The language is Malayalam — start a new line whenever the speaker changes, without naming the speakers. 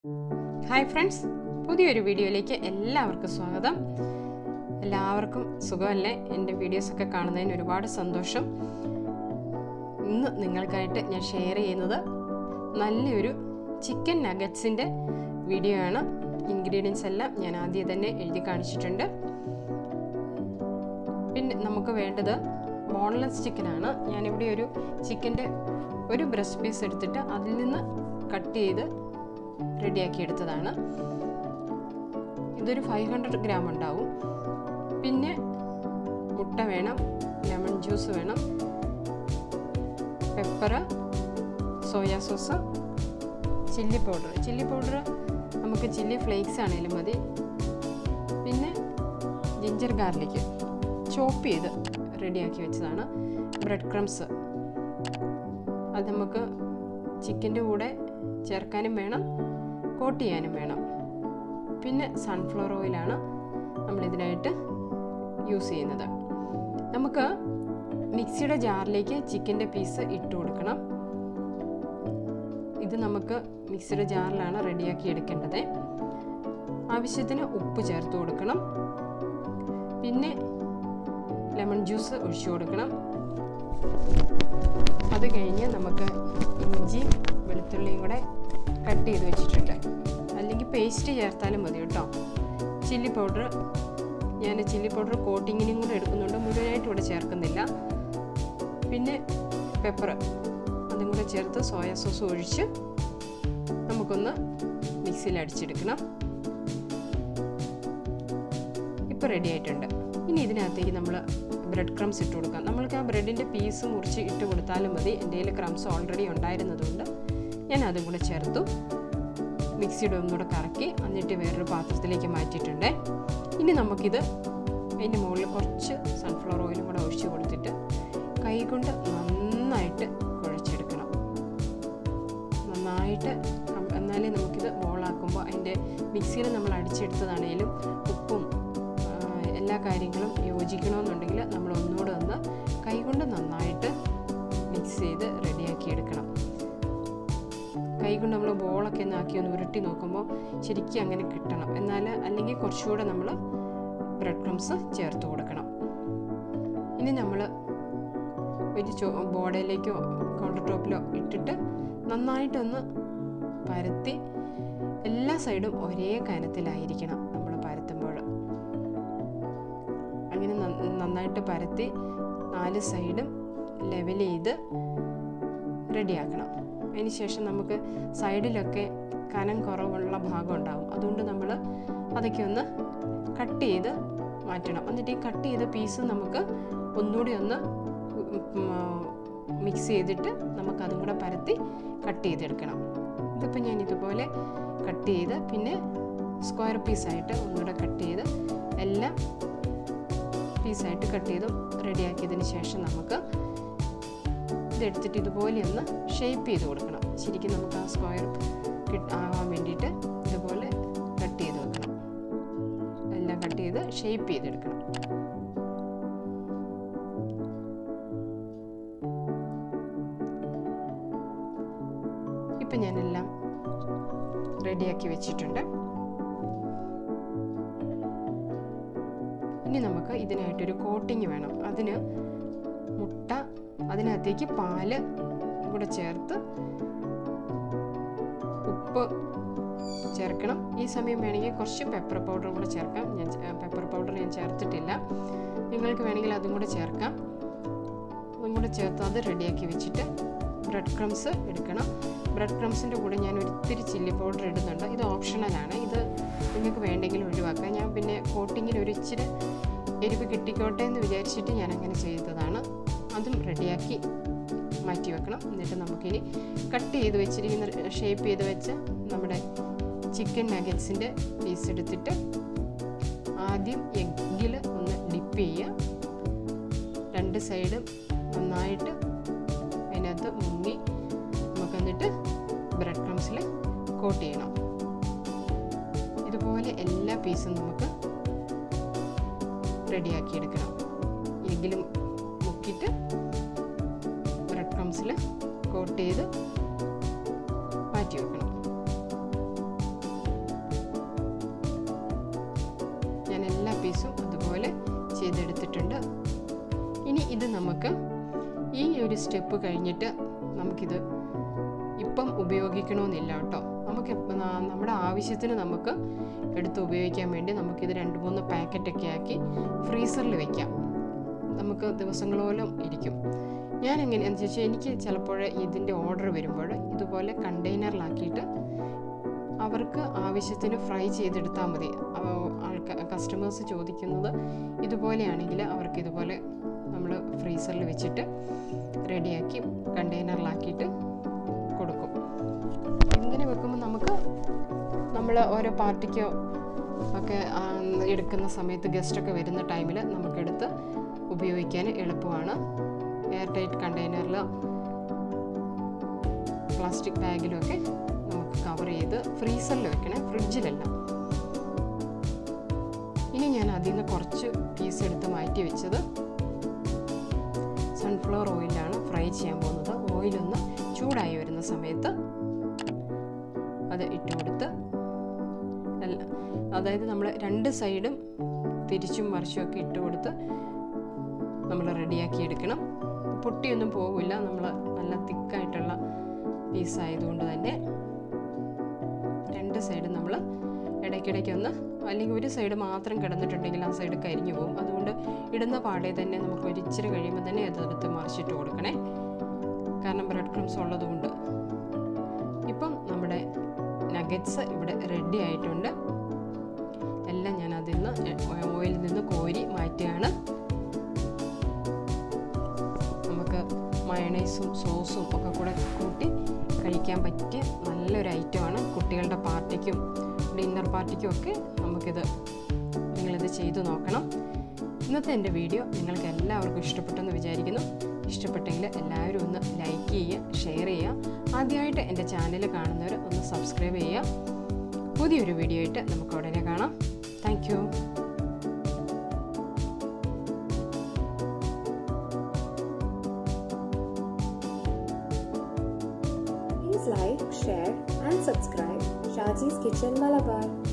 ഹായ് ഫ്രണ്ട്സ് പുതിയൊരു വീഡിയോയിലേക്ക് എല്ലാവർക്കും സ്വാഗതം എല്ലാവർക്കും സുഖമല്ലേ എൻ്റെ വീഡിയോസൊക്കെ കാണുന്നതിന് ഒരുപാട് സന്തോഷം ഇന്ന് നിങ്ങൾക്കായിട്ട് ഞാൻ ഷെയർ ചെയ്യുന്നത് നല്ലൊരു ചിക്കൻ നഗറ്റ്സിൻ്റെ വീഡിയോ ആണ് ഇൻഗ്രീഡിയൻസ് എല്ലാം ഞാൻ ആദ്യം തന്നെ എഴുതി കാണിച്ചിട്ടുണ്ട് പിന്നെ നമുക്ക് വേണ്ടത് ബോൺലെസ് ചിക്കനാണ് ഞാനിവിടെ ഒരു ചിക്കൻ്റെ ഒരു ബ്രസ്റ്റ് പീസ് എടുത്തിട്ട് അതിൽ നിന്ന് കട്ട് ചെയ്ത് റെഡിയാക്കി എടുത്തതാണ് ഇതൊരു ഫൈവ് ഹൺഡ്രഡ് ഗ്രാം ഉണ്ടാവും പിന്നെ മുട്ട വേണം ലെമൺ ജ്യൂസ് വേണം pepper soya sauce chilli powder chilli powder നമുക്ക് ചില്ലി ഫ്ലേക്സ് ആണെങ്കിലും മതി പിന്നെ ജിഞ്ചർ ഗാർലിക് ചോപ്പ് ചെയ്ത് റെഡിയാക്കി വെച്ചതാണ് ബ്രെഡ് ക്രംസ് അത് നമുക്ക് ചിക്കൻ്റെ കൂടെ ചേർക്കാനും വേണം കോട്ട് ചെയ്യാനും വേണം പിന്നെ സൺഫ്ലവർ ഓയിലാണ് നമ്മളിതിനായിട്ട് യൂസ് ചെയ്യുന്നത് നമുക്ക് മിക്സിയുടെ ജാറിലേക്ക് ചിക്കൻ്റെ പീസ് ഇട്ട് കൊടുക്കണം ഇത് നമുക്ക് മിക്സിയുടെ ജാറിലാണ് റെഡിയാക്കി എടുക്കേണ്ടത് ആവശ്യത്തിന് ഉപ്പ് ചേർത്ത് കൊടുക്കണം പിന്നെ ലെമൺ ജ്യൂസ് ഒഴിച്ചു കൊടുക്കണം അത് കഴിഞ്ഞ് നമുക്ക് ഇഞ്ചിയും വെളുത്തുള്ളിയും കൂടെ കട്ട് ചെയ്ത് വെച്ചിട്ടുണ്ട് അല്ലെങ്കിൽ പേസ്റ്റ് ചേർത്താലും മതി കേട്ടോ ചില്ലി പൗഡർ ഞാൻ ചില്ലി പൗഡർ കോട്ടിങ്ങിനും കൂടെ എടുക്കുന്നുണ്ട് മുഴുവനായിട്ട് ഇവിടെ ചേർക്കുന്നില്ല പിന്നെ പെപ്പർ അതും കൂടെ ചേർത്ത് സോയ സോസ് ഒഴിച്ച് നമുക്കൊന്ന് മിക്സിയിൽ അടിച്ചെടുക്കണം ഇപ്പോൾ റെഡി ആയിട്ടുണ്ട് ഇനി ഇതിനകത്തേക്ക് നമ്മൾ ബ്രെഡ് ക്രംസ് ഇട്ട് കൊടുക്കാം നമ്മൾക്ക് ആ ബ്രെഡിൻ്റെ പീസ് മുറിച്ച് ഇട്ട് കൊടുത്താലും മതി എൻ്റെ കയ്യിൽ ക്രംസ് ഓൾറെഡി ഉണ്ടായിരുന്നതുകൊണ്ട് ഞാൻ അതും കൂടെ ചേർത്തു മിക്സിയുടെ ഒന്നുകൂടെ കറക്കി എന്നിട്ട് വേറൊരു പാത്രത്തിലേക്ക് മാറ്റിയിട്ടുണ്ട് ഇനി നമുക്കിത് അതിൻ്റെ മുകളിൽ കുറച്ച് സൺഫ്ലവർ ഓയിലും കൂടെ ഒഴിച്ച് കൊടുത്തിട്ട് കൈ കൊണ്ട് നന്നായിട്ട് കുഴച്ചെടുക്കണം നന്നായിട്ട് എന്നാലേ നമുക്കിത് ബോളാക്കുമ്പോൾ അതിൻ്റെ മിക്സിയിൽ നമ്മൾ അടിച്ചെടുത്തതാണേലും ഉപ്പും എല്ലാ കാര്യങ്ങളും യോജിക്കണമെന്നുണ്ടെങ്കിൽ നമ്മൾ ഒന്നുകൂടെ ഒന്ന് കൈകൊണ്ട് നന്നായിട്ട് മിക്സ് ചെയ്ത് റെഡിയാക്കി എടുക്കണം കൈകൊണ്ട് നമ്മൾ ബോളൊക്കെ ഒന്ന് ആക്കി ഒന്ന് ഉരുട്ടി നോക്കുമ്പോൾ ശരിക്കും അങ്ങനെ കിട്ടണം എന്നാൽ അല്ലെങ്കിൽ കുറച്ചുകൂടെ നമ്മൾ ബ്രെഡ് ക്രംസ് ചേർത്ത് കൊടുക്കണം ഇനി നമ്മൾ ഒരു ചോ ബോർഡിലേക്കോ കൗണ്ടർ ടോപ്പിലോ ഇട്ടിട്ട് നന്നായിട്ടൊന്ന് പരത്തി എല്ലാ സൈഡും ഒരേ കനത്തിലായിരിക്കണം നമ്മൾ പരത്തുമ്പോൾ അങ്ങനെ നന്നായിട്ട് പരത്തി നാല് സൈഡും ലെവൽ ചെയ്ത് റെഡിയാക്കണം അതിന് ശേഷം നമുക്ക് സൈഡിലൊക്കെ കനം കുറവുള്ള ഭാഗം ഉണ്ടാവും അതുകൊണ്ട് നമ്മൾ അതൊക്കെ ഒന്ന് കട്ട് ചെയ്ത് മാറ്റണം എന്നിട്ട് ഈ കട്ട് ചെയ്ത പീസ് നമുക്ക് ഒന്നുകൂടി ഒന്ന് മിക്സ് ചെയ്തിട്ട് നമുക്ക് അതും കൂടെ പരത്തി കട്ട് ചെയ്തെടുക്കണം ഇതിപ്പോൾ ഞാൻ ഇതുപോലെ കട്ട് ചെയ്ത് പിന്നെ സ്ക്വയർ പീസായിട്ട് ഒന്നുകൂടെ കട്ട് ചെയ്ത് എല്ലാം പീസായിട്ട് കട്ട് ചെയ്ത് റെഡിയാക്കിയതിന് ശേഷം നമുക്ക് ഇതെടുത്തിട്ട് ഇതുപോലെ ഒന്ന് ഷേപ്പ് ചെയ്ത് കൊടുക്കണം ശരിക്കും നമുക്ക് ആ സ്ക്വയർ ആവാൻ വേണ്ടിയിട്ട് ഇതുപോലെ കട്ട് ചെയ്ത് വെക്കണം എല്ലാം കട്ട് ചെയ്ത് ഷേപ്പ് ചെയ്തെടുക്കണം ഇപ്പം ഞാനെല്ലാം റെഡിയാക്കി വെച്ചിട്ടുണ്ട് ഇനി നമുക്ക് ഇതിനായിട്ടൊരു കോട്ടിങ് വേണം അതിന് മുട്ട അതിനകത്തേക്ക് പാല് കൂടെ ചേർത്ത് ഉപ്പ് ചേർക്കണം ഈ സമയം വേണമെങ്കിൽ കുറച്ച് പെപ്പർ പൗഡർ കൂടെ ചേർക്കാം ഞാൻ പെപ്പർ പൗഡർ ഞാൻ ചേർത്തിട്ടില്ല നിങ്ങൾക്ക് വേണമെങ്കിൽ അതും കൂടെ ചേർക്കാം അതും കൂടെ ചേർത്ത് അത് റെഡിയാക്കി വെച്ചിട്ട് ബ്രെഡ് ക്രംസ് എടുക്കണം ബ്രെഡ് ക്രംസിൻ്റെ കൂടെ ഞാൻ ഒരിത്തിരി ചില്ലി പൗഡർ ഇടുന്നുണ്ട് ഇത് ഓപ്ഷണലാണ് ഇത് നിങ്ങൾക്ക് വേണ്ടെങ്കിൽ ഒഴിവാക്കാം ഞാൻ പിന്നെ കോട്ടിങ്ങിൽ ഒരു ഇച്ചിരി എരിവ് കിട്ടിക്കോട്ടെ എന്ന് വിചാരിച്ചിട്ട് ഞാൻ അങ്ങനെ ചെയ്തതാണ് അതും റെഡിയാക്കി മാറ്റി വെക്കണം എന്നിട്ട് നമുക്കിനി കട്ട് ചെയ്ത് വെച്ചിരിക്കുന്ന ഷേപ്പ് ചെയ്ത് വെച്ച നമ്മുടെ ചിക്കൻ നഗറ്റ്സിൻ്റെ പീസ് എടുത്തിട്ട് ആദ്യം എഗ്ഗിൽ ഒന്ന് ഡിപ്പ് ചെയ്യുക രണ്ട് സൈഡും നന്നായിട്ട് അതിനകത്ത് മുങ്ങി നമുക്ക് എന്നിട്ട് ബ്രെഡ് ക്രംസിൽ കോട്ട് ചെയ്യണം ഇതുപോലെ എല്ലാ പീസും നമുക്ക് റെഡിയാക്കി എടുക്കണം എഗ്ഗിലും മുക്കിയിട്ട് ബ്രെഡ് ക്രംസിൽ കോട്ട് ചെയ്ത് മാറ്റി വെക്കണം മയണൈസും അതുപോലെ ചെയ്തെടുത്തിട്ടുണ്ട് ഇനി ഇത് നമുക്ക് ഈ ഒരു സ്റ്റെപ്പ് കഴിഞ്ഞിട്ട് നമുക്കിത് ഇപ്പം ഉപയോഗിക്കണമെന്നില്ല കേട്ടോ നമുക്ക് ഇപ്പം ന- നമ്മുടെ ആവശ്യത്തിന് നമുക്ക് എടുത്ത് ഉപയോഗിക്കാൻ വേണ്ടി നമുക്കിത് രണ്ട് മൂന്ന് പാക്കറ്റൊക്കെ ആക്കി ഫ്രീസറിൽ വെക്കാം നമുക്ക് ദിവസങ്ങളോളം ഇരിക്കും ഞാൻ എങ്ങനെയാണെന്ന് ചോദിച്ചാൽ എനിക്ക് ചിലപ്പോൾ ഇതിൻ്റെ ഓർഡർ വരുമ്പോൾ ഇതുപോലെ കണ്ടെയ്നറിലാക്കിയിട്ട് അവർക്ക് ആവശ്യത്തിന് ഫ്രൈ ചെയ്തെടുത്താൽ മതി ആൾക്കാർ കസ്റ്റമേഴ്സ് ചോദിക്കുന്നത് ഇതുപോലെയാണെങ്കിൽ അവർക്ക് ഇതുപോലെ നമ്മൾ ഫ്രീസറിൽ വെച്ചിട്ട് റെഡിയാക്കി കണ്ടെയ്നറിലാക്കിയിട്ട് കൊടുക്കും ഇങ്ങനെ വെക്കുമ്പോൾ നമുക്ക് നമ്മൾ ഓരോ പാർട്ടിക്കോ ഒക്കെ ആ, എടുക്കുന്ന സമയത്ത് ഗസ്റ്റൊക്കെ വരുന്ന ടൈമിൽ നമുക്കെടുത്ത് ഉപയോഗിക്കാൻ എളുപ്പമാണ് എയർ ടൈറ്റ് കണ്ടെയ്നറിലോ പ്ലാസ്റ്റിക് ബാഗിലും ഒക്കെ നമുക്ക് കവർ ചെയ്ത് ഫ്രീസറിൽ വെക്കണേ ഫ്രിഡ്ജിലല്ല ഇനി ഞാൻ അതിൽ നിന്ന് കുറച്ച് പീസ് എടുത്ത് മാറ്റി വെച്ചത് സൺഫ്ലവർ ഓയിലാണ് ഫ്രൈ ചെയ്യാൻ പോകുന്നത് ഓയിലൊന്ന് ചൂടായി വരുന്ന സമയത്ത് അത് ഇട്ട് കൊടുത്ത് അല്ല അതായത് നമ്മൾ രണ്ട് സൈഡും തിരിച്ചും മറിച്ചും ഒക്കെ ഇട്ട് കൊടുത്ത് നമ്മൾ റെഡിയാക്കി എടുക്കണം പൊട്ടിയൊന്നും പോകില്ല നമ്മൾ നല്ല തിക്കായിട്ടുള്ള പീസ് ആയതുകൊണ്ട് തന്നെ രണ്ട് സൈഡും നമ്മൾ ഇടയ്ക്കിടയ്ക്ക് ഒന്ന് അല്ലെങ്കിൽ ഒരു സൈഡ് മാത്രം കിടന്നിട്ടുണ്ടെങ്കിൽ ആ സൈഡ് കരിഞ്ഞു പോകും അതുകൊണ്ട് ഇടുന്ന പാടെ തന്നെ നമുക്ക് ഒരു ഇച്ചിരി കഴിയുമ്പോൾ തന്നെ അതെടുത്ത് മറിച്ചിട്ട് കൊടുക്കണേ കാരണം ബ്രെഡ് ക്രംസ് ഉള്ളതുകൊണ്ട് ഇപ്പം നമ്മുടെ നഗറ്റ്സ് ഇവിടെ റെഡി ആയിട്ടുണ്ട് എല്ലാം ഞാൻ അതിൽ നിന്ന് ഓയിലിൽ നിന്ന് കോരി മാറ്റുകയാണ് നമുക്ക് മയണൈസും സോസും ഒക്കെ കൂടെ കൂട്ടി കഴിക്കാൻ പറ്റിയ നല്ലൊരു ഐറ്റമാണ് കുട്ടികളുടെ പാർട്ടിക്കും ഡിന്നർ പാർട്ടിക്കും ഒക്കെ നമുക്കിത് നിങ്ങളിത് ചെയ്തു നോക്കണം ഇന്നത്തെ എൻ്റെ വീഡിയോ നിങ്ങൾക്ക് എല്ലാവർക്കും ഇഷ്ടപ്പെട്ടെന്ന് വിചാരിക്കുന്നു ഇഷ്ടപ്പെട്ടെങ്കിൽ എല്ലാവരും ഒന്ന് ലൈക്ക് ചെയ്യുക ഷെയർ ചെയ്യുക ആദ്യമായിട്ട് എൻ്റെ ചാനൽ കാണുന്നവർ ഒന്ന് സബ്സ്ക്രൈബ് ചെയ്യുക പുതിയൊരു വീഡിയോ ആയിട്ട് നമുക്ക് ഉടനെ കാണാം thank you
Please like, share, and subscribe Shaji's Kitchen Malabar.